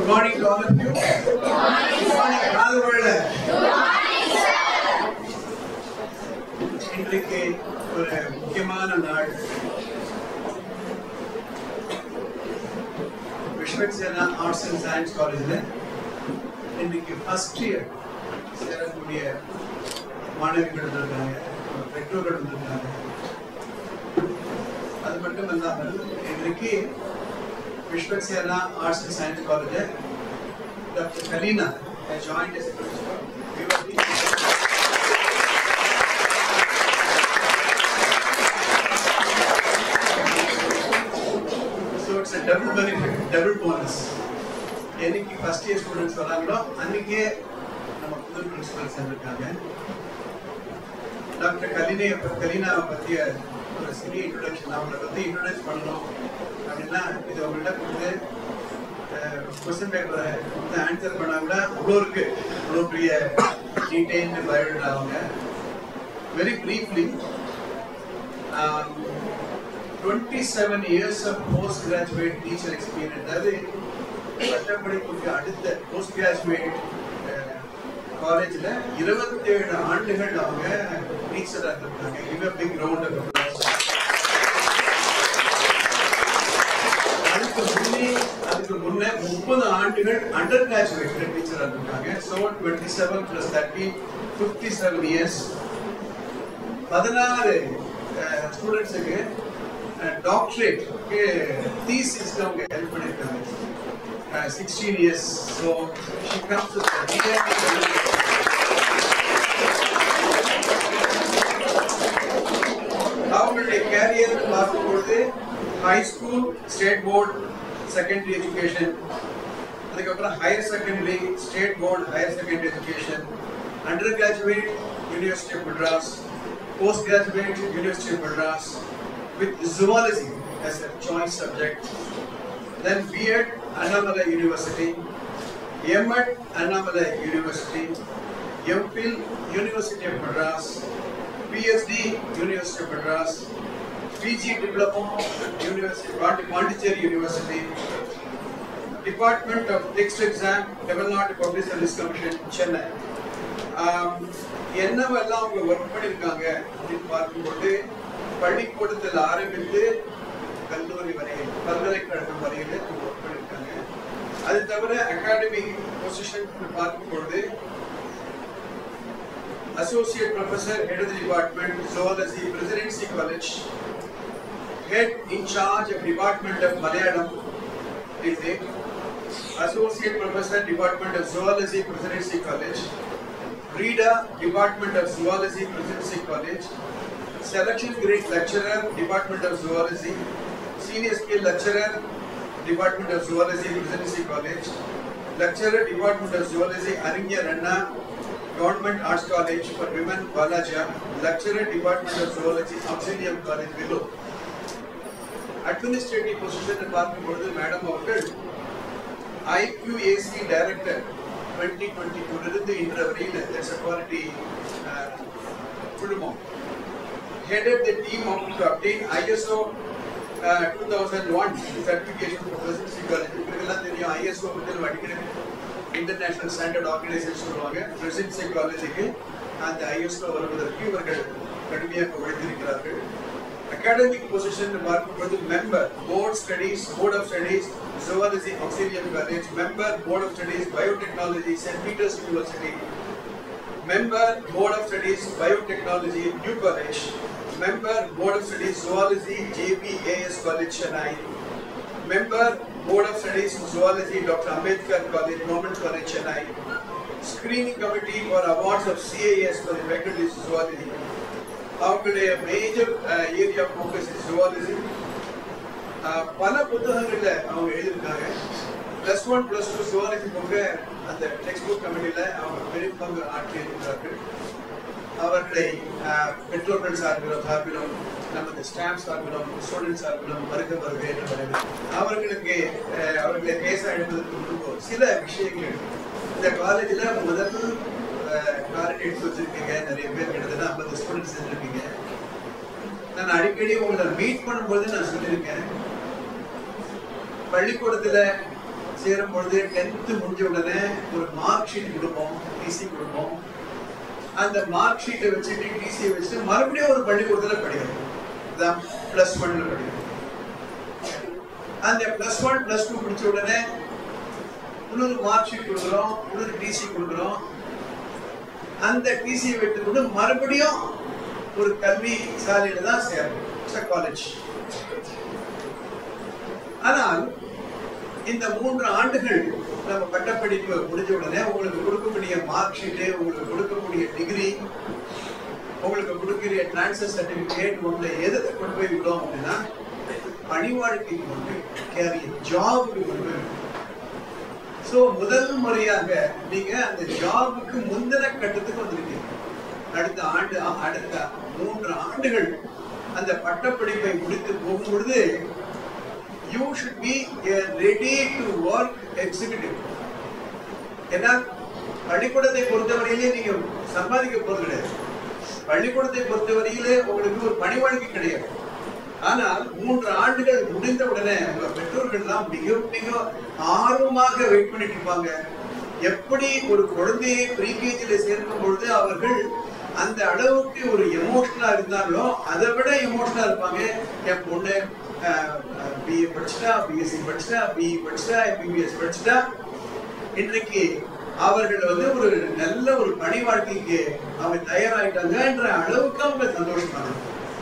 morning to all of you. Good morning. காலை வேளை. இன்றைக்கு ஒரு முக்கியமான நாள் விஸ்வக்சேனா ஆர்ட்ஸ் அண்ட் சயின்ஸ் காலேஜில் இன்னைக்கு ஃபர்ஸ்ட் இயர் சேரக்கூடிய மாணவிகள் வந்திருக்காங்க அவங்க பெற்றோர்கள் வந்திருக்காங்க அது மட்டும் இல்லாமல் இன்றைக்கு Vishwaksena arts and science college doctor Kalina joined as a principal. We were the- So it's a double benefit, double bonus. என்னைக்கு ஃபர்ஸ்ட் இயர் ஸ்டூடெண்ட்ஸ் வராங்களோ அன்னைக்கே நம்ம புது பிரின்சிபல் சேர்ந்திருக்காங்க டாக்டர் கலினை கலீனாவை பற்றிய ஒரு சிறிய இன்ட்ரடக்ஷன் அவங்கள பற்றி இன்ட்ரடியூஸ் பண்ணணும் அப்படின்னா இது அவங்கள்ட்ட கொடுத்து கொஸ்டின் பேப்பரை வந்து ஆன்சர் பண்ணாங்கன்னா அவ்வளோ இருக்கு அவ்வளோ பெரிய டீடைல்டு பயோடேட்டா அவங்க very briefly twenty seven years of post graduate teacher experience அதாவது பட்டப்படிப்புக்கு அடுத்த போஸ்ட் கிராஜுவேட் காலேஜில் இருபத்தேழு ஆண்டுகள் அவங்க டீச்சராக இருந்திருக்காங்க இவ பிக் ரவுண்ட் அதுக்கு முன்னே அதுக்கு முன்னே முப்பது ஆண்டுகள் அண்டர் கிராஜுவேட் டீச்சராக இருந்திருக்காங்க so twenty seven plus thirty fifty seven years பதினாறு ஸ்டூடெண்ட்ஸுக்கு டாக்டரேட்க்கு தீசிஸ்க்கு அவங்க ஹெல்ப் பண்ணியிருக்காங்க sixteen years so she comes அவங்களுடைய கேரியர் பார்க்கும்பொழுது high school state board secondary education அதுக்கப்புறம் higher secondary state board higher secondary education under graduate university of Madras post graduate university of Madras with zoology as a choice subject. Then B.Ed Annamalai University, M.Ed Annamalai University, M.Phil University of Madras, PhD University of Madras, PG Diploma University Pond- Pondicherry University, Department of Text Exam, Tamil Nadu Public Service Commission, Chennai. ஆம், என்னவெல்லாம் அவங்க work பண்ணியிருக்காங்க அப்படின்னு பார்க்கும்போது பள்ளிக்கூடத்தில் ஆரம்பித்து கல்லூரி வரையில் பல்கலைக்கழகம் வரையில் அவங்க ஒர்க் பண்ணியிருக்காங்க அது தவிர அகாடமிக் பொசிஷன் பார்க்கும்பொழுது associate professor head of the department zoology Presidency College head in charge of Department of Malayalam, is it? Associate Professor, Department of Zoology, Presidency College. Reader, Department of Zoology, Presidency College. Selection Grade Lecturer, Department of Zoology. Senior Skill Lecturer, Department of Zoology, Presidency College. Lecturer, Department of Zoology, Arinya Ranna, Government Arts College for Women, Balaja. Lecturer, Department of Zoology, Auxilium College, below. Administrative position பார்க்கும்பொழுது madam அவர்கள் IQAC director twenty twenty டூலிருந்து இன்று வரையில் that's quality குழுமம் headed the team of to obtain ISO uh, 2001 certification for presidency college இவங்களுக்கெல்லாம் தெரியும் ISO பற்றி நம்ம அடிக்கடி இன்டர்நேஷனல் ஸ்டாண்டர்ட் ஆர்கனைசேஷன் சொல்லுவாங்க பிரசிடென்சி காலேஜுக்கு அந்த ஐஎஸ்ஓ வருவதற்கு இவர்கள் கடுமையாக உழைத்திருக்கிறார்கள் அகாடமிக் பொசிஷன் பார்க்கும்போது member board studies board of studies zoology Auxilium College member board of studies biotechnology Saint Peter's University member board of studies biotechnology new college member board of studies zoology jpas college chennai member board of studies zoology dr ambedkar college government college chennai screening committee for awards of cas for the faculties of zoology அவங்களுடைய major area focus is zoology பல புத்தகங்கள்ல அவங்க எழுதியிருக்காங்க plus one plus two zoology book அந்த text book கமிட்டியில அவங்க பெரிய பங்கு ஆற்றியிருக்கிறார்கள் அவர்களை அஹ், பெற்றோர்கள் சார்பிலும் சார்பிலும் நமது ஸ்டாஃப் சார்பிலும் ஸ்டூடெண்ட் சார்பிலும் வருக வருக என்று வரவேற்கிறேன். அவர்களுக்கு அஹ், அவர்களை பேச அழைப்பதற்கு முன்பு சில விஷயங்கள் இந்த காலேஜில் முதல் காலேஜ் எடுத்து வச்சிருக்கீங்க நிறைய பேர் கிட்டத்தட்ட ஐம்பது ஸ்டூடெண்ட்ஸ் இருந்திருக்கீங்க நான் அடிக்கடி உங்களை மீட் பண்ணும்போது நான் சொல்லியிருக்கேன் பள்ளிக்கூடத்துல சேரும் பொழுது டென்த்து முடிஞ்ச உடனே ஒரு மார்க் ஷீட் கொடுப்போம் டிசி கொடுப்போம் அந்த மார்க் ஷீட்டை வச்சுட்டு டிசியை வச்சுட்டு மறுபடியும் ஒரு பள்ளிக்கூடத்தில் படிக்கணும் இதான் ப்ளஸ் ஒன்ல படிக்கணும் அந்த ப்ளஸ் ஒன் ப்ளஸ் டூ முடிச்ச உடனே இன்னொரு மார்க் ஷீட் கொடுக்குறோம் இன்னொரு டிசி கொடுக்குறோம் அந்த டிசியை வைத்துக்கொண்டு மறுபடியும் ஒரு கல்வி சாலையில தான் சேரணும் காலேஜ் ஆனால் இந்த மூன்று ஆண்டுகள் நம்ம பட்டப்படிப்பு முடிஞ்ச உடனே உங்களுக்கு கொடுக்கக்கூடிய மார்க் ஷீட்டு உங்களுக்கு கொடுக்கக்கூடிய டிகிரி உங்களுக்கு கொடுக்கிற டிரான்ஸ்ஃபர் சர்டிபிகேட் உங்களை எதை கொண்டு போய் விடும் அப்படின்னா பணி வாழ்க்கைக்கு கொண்டு கேரியர் ஜாபுக்கு கொண்டு போய் விடும் ஸோ முதல் முறையாக நீங்க அந்த ஜாபுக்கு முந்தின கட்டத்துக்கு வந்திருக்கீங்க அடுத்த ஆண்டு அடுத்த மூன்று ஆண்டுகள் அந்த பட்டப்படிப்பை முடித்து போகும்பொழுது you should be ready to work executive ஏன்னா பள்ளிக்கூடத்தை பொறுத்தவரையிலே நீங்க சம்பாதிக்க போறது கிடையாது பள்ளிக்கூடத்தை பொறுத்தவரையிலே உங்களுக்கு ஒரு பணி வாழ்க்கை கிடையாது ஆனால் மூன்று ஆண்டுகள் முடிந்த உடனே உங்க பெற்றோர்கள் எல்லாம் மிக மிக ஆர்வமாக வெயிட் பண்ணிட்டு இருப்பாங்க எப்படி ஒரு குழந்தையை ப்ரீகேஜில சேர்க்கும் பொழுது அவர்கள் அந்த அளவுக்கு ஒரு எமோஷனலா இருந்தாங்களோ அதை விட எமோஷனலா இருப்பாங்க என் பொண்ணு பிஏ படிச்சுட்டா பிஎஸ்சி படிச்சுட்டா பிஇ படிச்சுட்டா எம்பிபிஎஸ் படிச்சுட்டா இன்றைக்கு அவர்கள் வந்து ஒரு நல்ல ஒரு பணி வாழ்க்கைக்கு அவங்க தயாராயிட்டாங்கன்ற அளவுக்கு அவங்க சந்தோஷமாக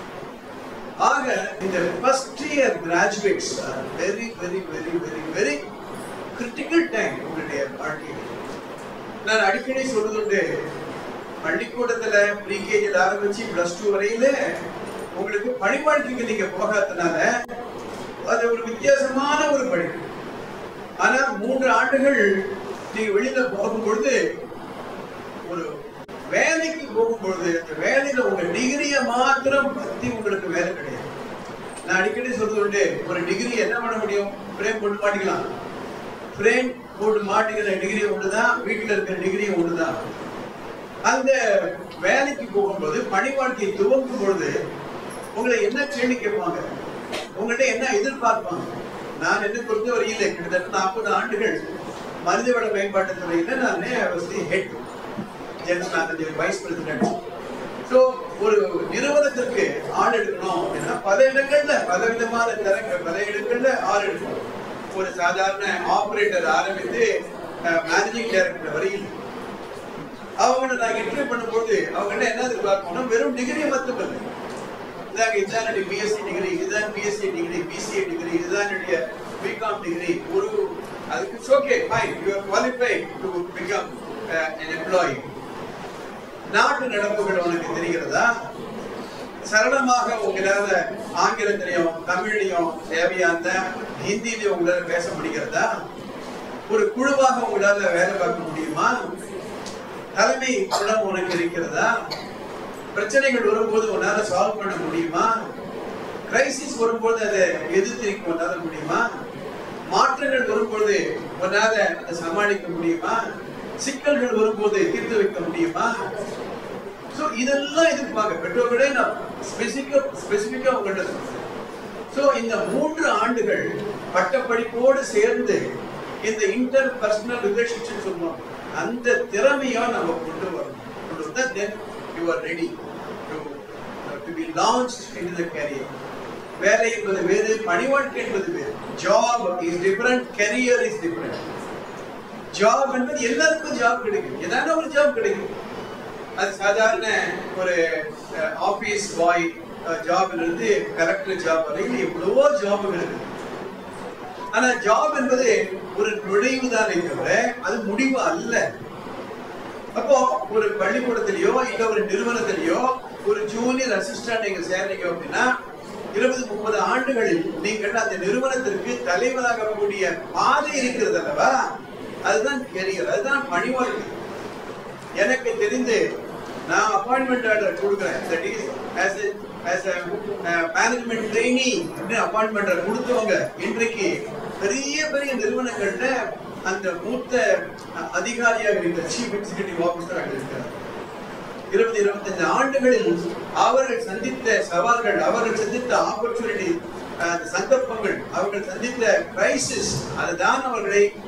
ஆக இந்த first year graduates very very very very very critical time உங்களுடைய வாழ்க்கையில் நான் அடிக்கடி சொல்றதுண்டு பள்ளிக்கூடத்துல ப்ரீகேஜில் ஆரம்பிச்சு பிளஸ் டூ வரையில உங்களுக்கு பணி வாழ்க்கைக்கு நீங்க போகாதனால அது ஒரு வித்தியாசமான ஒரு படிப்பு ஆனா மூன்று ஆண்டுகள் நீங்க வெளியில போகும் பொழுது ஒரு வேலைக்கு போகும்பொழுது அந்த வேலையில உங்க டிகிரியை மாத்திரம் பத்தி உங்களுக்கு வேலை கிடையாது நான் அடிக்கடி சொல்றது ஒரு டிகிரி என்ன பண்ண முடியும் ஃப்ரேம் போட்டு மாட்டிக்கலாம் ஃப்ரேம் போட்டு மாட்டிக்கிற டிகிரி ஒண்ணுதான் வீட்டுல இருக்கிற டிகிரி ஒண்ணுதான் அந்த வேலைக்கு போகும்போது பணி வாழ்க்கையை துவங்கும் பொழுது உங்களை என்ன கேள்வி கேட்பாங்க உங்கள்ட்ட என்ன எதிர்பார்ப்பாங்க நான் என்ன பொறுத்த வரையில கிட்டத்தட்ட நாற்பது ஆண்டுகள் மனிதவள மேம்பாட்டு துறையில நான் head general manager vice president so ஒரு நிறுவனத்திற்கு ஆள் எடுக்கணும் அப்படின்னா பல இடங்கள்ல பல விதமான திறங்க பல இடங்கள்ல ஆள் எடுக்கணும் ஒரு சாதாரண ஆபரேட்டர் ஆரம்பித்து மேனேஜிங் டைரக்டர் வரையில் அவங்கள நாங்க இன்டர்வியூ பண்ணும்போது அவங்க என்ன எதிர்பார்க்கணும்னா வெறும் டிகிரி மட்டும் இல்லை இதாங்க இதுதான் என்னுடைய பிஎஸ்சி டிகிரி இதுதான் பிஎஸ்சி டிகிரி பிசிஏ டிகிரி இதுதான் என்னுடைய பிகாம் டிகிரி ஒரு அதுக்கு okay fine you are qualified to become an employee நாட்டு நடப்புகள் உனக்கு தெரிகிறதா சரளமாக உங்களால ஆங்கிலத்திலையும் தமிழ்லையும் தேவையான ஹிந்திலையும் உங்களால பேச முடிகிறதா ஒரு குழுவாக உங்களால வேலை பார்க்க முடியுமா தலைமை குணம் உனக்கு இருக்கிறதா பிரச்சனைகள் வரும்போது உன்னால சால்வ் பண்ண முடியுமா கிரைசிஸ் வரும்போது அதை எதிர்த்து உன்னால முடியுமா மாற்றங்கள் வரும்போது உன்னால அதை சமாளிக்க முடியுமா சிக்கல்கள் வரும்போது தீர்த்து வைக்க முடியுமா சோ இதெல்லாம் எதிர்ப்பாங்க பெற்றோர்களே நான் ஸ்பெசிபிக்கா ஸ்பெசிபிக்கா உங்கள்கிட்ட சொல்றேன் சோ இந்த மூன்று ஆண்டுகள் பட்டப்படிப்போடு சேர்ந்து இந்த இன்டர் பர்சனல் ரிலேஷன்ஷிப் சொல்லுவோம் அந்த திறமையா நம்ம கொண்டு வரணும் கொண்டு வந்தா then you are ready to, to be launched into the career வேலை என்பது வேறு பணி வாழ்க்கை என்பது வேறு job is different career is different job என்பது எல்லாருக்கும் ஜாப் கிடைக்கும் ஏதாவது ஒரு ஜாப் கிடைக்கும் அது சாதாரண ஒரு ஆபீஸ் பாய் ஜாப்ல இருந்து கலெக்டர் ஜாப் வரையில் எவ்வளவோ ஜாபுகள் இருக்கு ஆனா ஜாப் என்பது ஒரு நுழைவு தானே தவிர அது முடிவு அல்ல அப்போ ஒரு பள்ளிக்கூடத்திலேயோ இல்ல ஒரு நிறுவனத்திலேயோ ஒரு ஜூனியர் அசிஸ்டன்ட் நீங்க சேர்றீங்க அப்படின்னா இருபது முப்பது ஆண்டுகளில் நீங்கள் அந்த நிறுவனத்திற்கு தலைவராகக்கூடிய பாதை இருக்கிறது அல்லவா அதுதான் கெரியர் அதுதான் பணி வாழ்க்கை எனக்கு தெரிந்து நான் அப்பாயின்மெண்ட் ஆர்டர் கொடுக்குறேன் that is as as management trainee அப்படின்னு அப்பாயின்மெண்ட் ஆர்டர் கொடுத்தவங்க இன்றைக்கு பெரிய பெரிய நிறுவனங்கள்ல அந்த மூத்த அதிகாரியாக இருக்கிற சீஃப் எக்ஸிகியூட்டிவ் ஆபீசராக இருக்கிறார் இருபது இருபத்தஞ்சு ஆண்டுகளில் அவர்கள் சந்தித்த சவால்கள் அவர்கள் சந்தித்த ஆப்பர்ச்சுனிட்டி சந்தர்ப்பங்கள் அவர்கள் சந்தித்த கிரைசிஸ் அதுதான் அவர்களை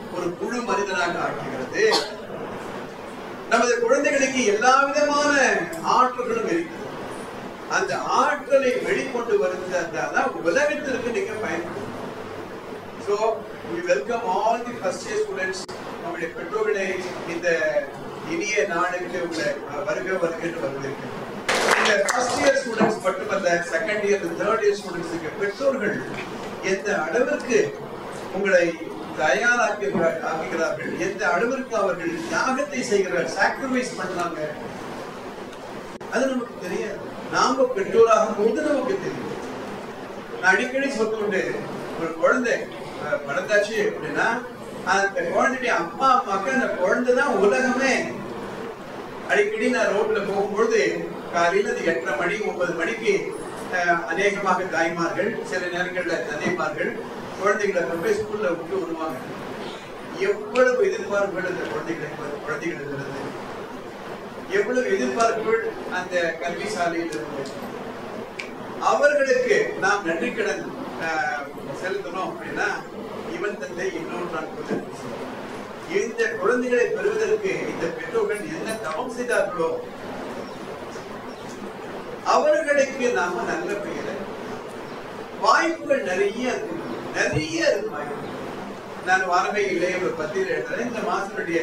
ஒரு முழு மனிதனாக ஆக்குகிறது நமது குழந்தைகளுக்கு எல்லா விதமான ஆற்றல்களும் இருக்கிறது அந்த ஆற்றலை வெளிக்கொண்டு வருவதுதான் உலகத்திற்கு நீங்க பயன்படும் so we welcome all the first year students நம்முடைய பெற்றோர்களை இந்த இனிய நாளுக்கு உங்களை வருக வருக என்று வரவேற்கிறேன் இந்த ஃபர்ஸ்ட் இயர் ஸ்டூடெண்ட்ஸ் மட்டுமல்ல செகண்ட் இயர் தேர்ட் இயர் ஸ்டூடெண்ட்ஸுக்கு பெற்றோர்கள் எந்த அளவிற்கு உங்களை தயாராக்கி ஆக்குகிறார்கள் எந்த அளவிற்கு அவர்கள் தியாகத்தை செய்கிறார்கள் சாக்ரிஃபைஸ் பண்றாங்க அது நமக்கு தெரியாது நாம பெற்றோராக போது நமக்கு தெரியும் நான் அடிக்கடி சொல்லுண்டு ஒரு குழந்தை அஹ், பிறந்தாச்சு அப்படின்னா அந்த குழந்தைய அப்பா அம்மாக்கு அந்த குழந்தை தான் உலகமே அடிக்கடி நான் ரோட்ல போகும்பொழுது காலையில அது எட்டரை மணி ஒன்பது மணிக்கு அஹ், அநேகமாக தாய்மார்கள் சில நேரங்கள்ல தந்தைமார்கள் குழந்தைகளை கொண்டு போய் ஸ்கூல்ல விட்டு வருவாங்க எவ்வளவு எதிர்பார்ப்புகள் அந்த குழந்தைகளை குழந்தைகள் இருந்து எவ்வளவு எதிர்பார்ப்புகள் அந்த கல்வி சாலையில் இருந்து அவர்களுக்கு நாம் நன்றி கடன் அஹ், செலுத்தணும் அப்படின்னா இவன் தந்தை இன்னொன்று நான் கொஞ்சம் இந்த குழந்தைகளை பெறுவதற்கு இந்த பெற்றோர்கள் என்ன தவம் செய்தார்களோ அவர்களுக்கு நாம நல்ல பெயரை வாய்ப்புகள் நிறைய இருக்கு நிறைய இருக்கு வாய்ப்பு நான் வாரமே இல்லை ஒரு பத்திரிகை எழுதுறேன் இந்த மாசனுடைய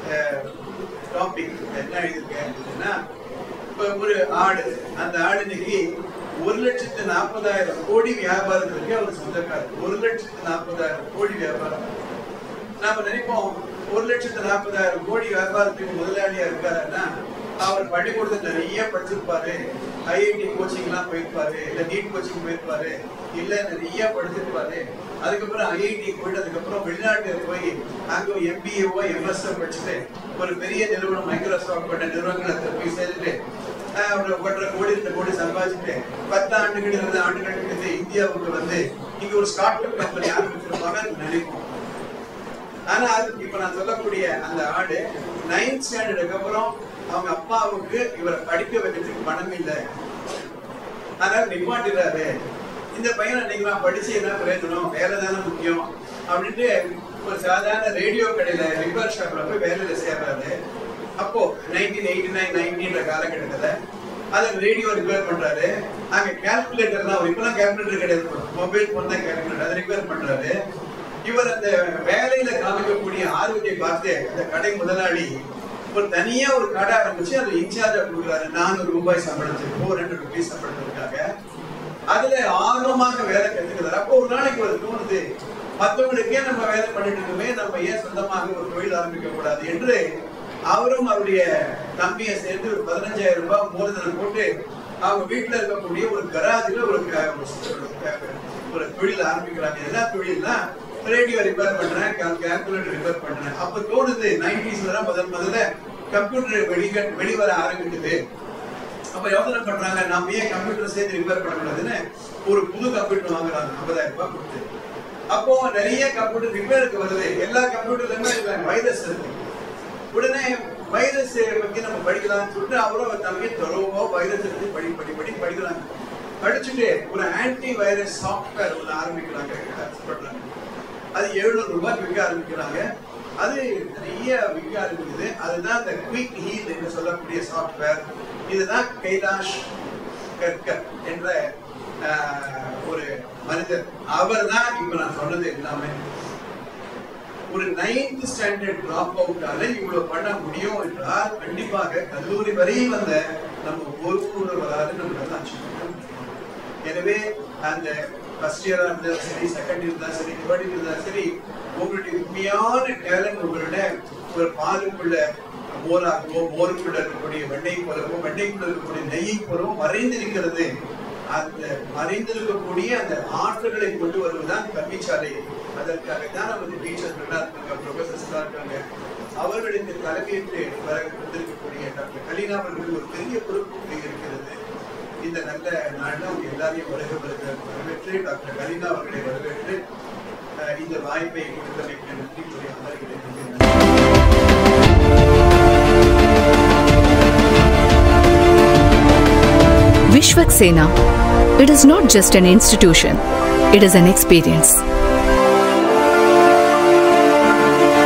டாபிக் என்ன எழுதியிருக்கேன் அப்படின்னா இப்ப ஒரு ஆடு அந்த ஆடு இன்னைக்கு ஒரு லட்சத்து நாற்பதாயிரம் கோடி வியாபாரத்திற்கு அவர் சொந்தக்காரர் ஒரு லட்சத்து நாற்பதாயிரம் கோடி வியாபாரம் நாம நினைப்போம் ஒரு லட்சத்து நாற்பதாயிரம் கோடி வியாபாரத்துக்கு முதலாளியா இருக்காருன்னா அவர் பள்ளிக்கூடத்துல நிறைய படிச்சிருப்பாரு ஐஐடி கோச்சிங் எல்லாம் போயிருப்பாரு இல்ல நீட் கோச்சிங் போயிருப்பாரு இல்ல நிறைய படிச்சிருப்பாரு அதுக்கப்புறம் ஐஐடி போயிட்டு அதுக்கப்புறம் வெளிநாட்டுல போய் அங்க எம்பிஏவோ எம்எஸ்ஓ படிச்சுட்டு ஒரு பெரிய நிறுவனம் மைக்ரோசாஃப்ட் போட்ட நிறுவனங்களை போய் சேர்ந்துட்டு ஆஹ், ஒரு ஒன்றரை கோடி ரெண்டு கோடி சம்பாதிச்சுட்டு பத்து ஆண்டுகள் இருபது ஆண்டுகள் கழித்து இந்தியாவுக்கு வந்து இங்க ஒரு ஸ்டார்ட் அப் கம்பெனி ஆரம்பிச்சிருப்பாங்கன்னு நினைப்போம் ஆனா அது இப்ப நான் சொல்லக்கூடிய அந்த ஆடு நைன்த் ஸ்டாண்டர்டுக்கு அப்புறம் அவங்க அப்பாவுக்கு இவரை படிக்க வைக்கிறதுக்கு பணம் இல்லை அதனால நிப்பாட்டிடுறாரு இந்த பையனை நீங்க நான் படிச்சு என்ன பிரயோஜனம் வேலை தானே முக்கியம் அப்படின்ட்டு ஒரு சாதாரண ரேடியோ கடையில ரிப்பேர் ஷாப்ல போய் வேலையில சேர்றாரு அப்போ நைன்டீன் எயிட்டி நைன் நைன்டீன்ற காலகட்டத்துல அதை ரேடியோ ரிப்பேர் பண்றாரு அங்க கால்குலேட்டர்லாம் இப்பெல்லாம் கால்குலேட்டர் கிடையாது மொபைல் போன் தான் கால்குலேட்டர் அதை ரிப்பேர் பண்றாரு இவர் அந்த வேலையில காமிக்கக்கூடிய ஆர்வத்தை பார்த்து அந்த கடை முதலாளி ஒரு தனியா ஒரு கடை ஆரம்பிச்சு அதுல இன்சார்ஜா கொடுக்குறாரு நானூறு ரூபாய் சம்பளத்துக்கு ஃபோர் ஹண்ட்ரட் ருபீஸ் சம்பளத்துக்காக அதுல ஆர்வமாக வேலை கத்துக்கிறாரு அப்போ ஒரு நாளைக்கு ஒரு தோணுது மத்தவங்களுக்கே நம்ம வேலை பண்ணிட்டு இருக்கோமே நம்ம ஏன் சொந்தமாக ஒரு தொழில் ஆரம்பிக்க கூடாது என்று அவரும் அவருடைய தம்பியை சேர்ந்து ஒரு பதினஞ்சாயிரம் ரூபாய் மூலதனம் போட்டு அவங்க வீட்டுல இருக்கக்கூடிய ஒரு கராஜில ஒரு க- ஒரு ஒரு தொழில் ஆரம்பிக்கிறாங்க என்ன தொழில்னா ரேடியோ ரிப்பேர் பண்றேன் கால்குலேட்டர் ரிப்பேர் பண்றேன் அப்ப தோணுது நைன்டிஸ்ல தான் முதல் முதல்ல கம்ப்யூட்டர் வெளிக வெளிவர ஆரம்பிக்குது அப்ப யோசனை பண்றாங்க நாம ஏன் கம்ப்யூட்டர் சேர்த்து ரிப்பேர் பண்ணக்கூடாதுன்னு ஒரு புது கம்ப்யூட்டர் வாங்குறாங்க ஐம்பதாயிரம் ரூபாய் கொடுத்து அப்போ நிறைய கம்ப்யூட்டர் ரிப்பேருக்கு வருது எல்லா கம்ப்யூட்டர்லயுமே வைரஸ் இருக்கு உடனே வைரஸ் பத்தி நம்ம படிக்கலாம்னு சொல்லிட்டு அவரும் அவர் தம்பி தொலைவோ வைரஸ் பத்தி படி படி படி படிக்கிறாங்க படிச்சுட்டு ஒரு ஆன்டி வைரஸ் சாஃப்ட்வேர் ஒன்று ஆரம்பிக்கிறாங்க பண்றாங்க அது எழுநூறு ரூபாய்க்கு விற்க ஆரம்பிக்கிறாங்க அது நிறைய விற்க ஆரம்பிக்குது அதுதான் இந்த குயிக் ஹீல் என்று சொல்லக்கூடிய சாஃப்ட்வேர் இதுதான் கைலாஷ் கர்கர் என்ற ஆஹ், ஒரு மனிதர் அவர் தான் இப்ப நான் சொன்னது எல்லாமே ஒரு நைன்த் ஸ்டாண்டர்ட் டிராப் அவுட்டால இவ்வளவு பண்ண முடியும் என்றால் கண்டிப்பாக கல்லூரி வரையும் வந்த நம்ம பொறுப்புணர்வராது நம்ம அச்சீவ் பண்ண முடியும் எனவே அந்த ஃபர்ஸ்ட் இயரா இருந்தாலும் சரி செகண்ட் இயர் இருந்தாலும் சரி தேர்ட் இயர் இருந்தாலும் சரி உங்களுடைய உண்மையான டேலண்ட் உங்களோட ஒரு பாலுக்குள்ள மோராகவோ மோருக்குள்ள இருக்கக்கூடிய வெண்ணெய் போலவோ வெண்ணெய்க்குள்ள இருக்கக்கூடிய நெய்யை போலவோ மறைந்திருக்கிறது அந்த மறைந்திருக்கக்கூடிய அந்த ஆற்றல்களை கொண்டு வருவதுதான் கல்விச்சாலை அதற்காக தான் நமது டீச்சர்கள்லாம் இருக்காங்க ப்ரொஃபசர்ஸ்லாம் இருக்காங்க அவர்களுக்கு தலைமையேற்று வர வந்திருக்கக்கூடிய டாக்டர் கலீனா அவர்களுக்கு ஒரு பெரிய பொறுப்பு இருக்கிறது இந்த நல்ல நாளில் அவங்க எல்லாரையும் வருக வருக வரவேற்று டாக்டர் கலீனா அவர்களை வரவேற்று அஹ், இந்த வாய்ப்பை கொடுத்தமைக்கு நன்றி கூறி அமர்கிறேன் Vishwak Sena. It is not just an institution, it is an experience.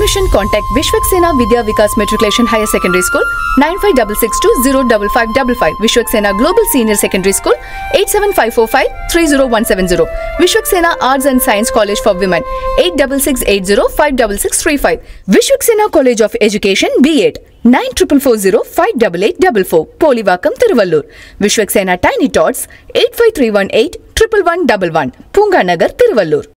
admission, contact Vishwaksena Vidya Vikas Matriculation Higher Secondary School 95662055555. Vishwaksena Global Senior Secondary School 87545 Vishwaksena Arts and Science College for Women 8668056635. Vishwaksena College of Education B8 9440 Polivakam Tiruvallur. Vishwaksena Tiny Tots 85318 11111 Punga Nagar Tiruvallur.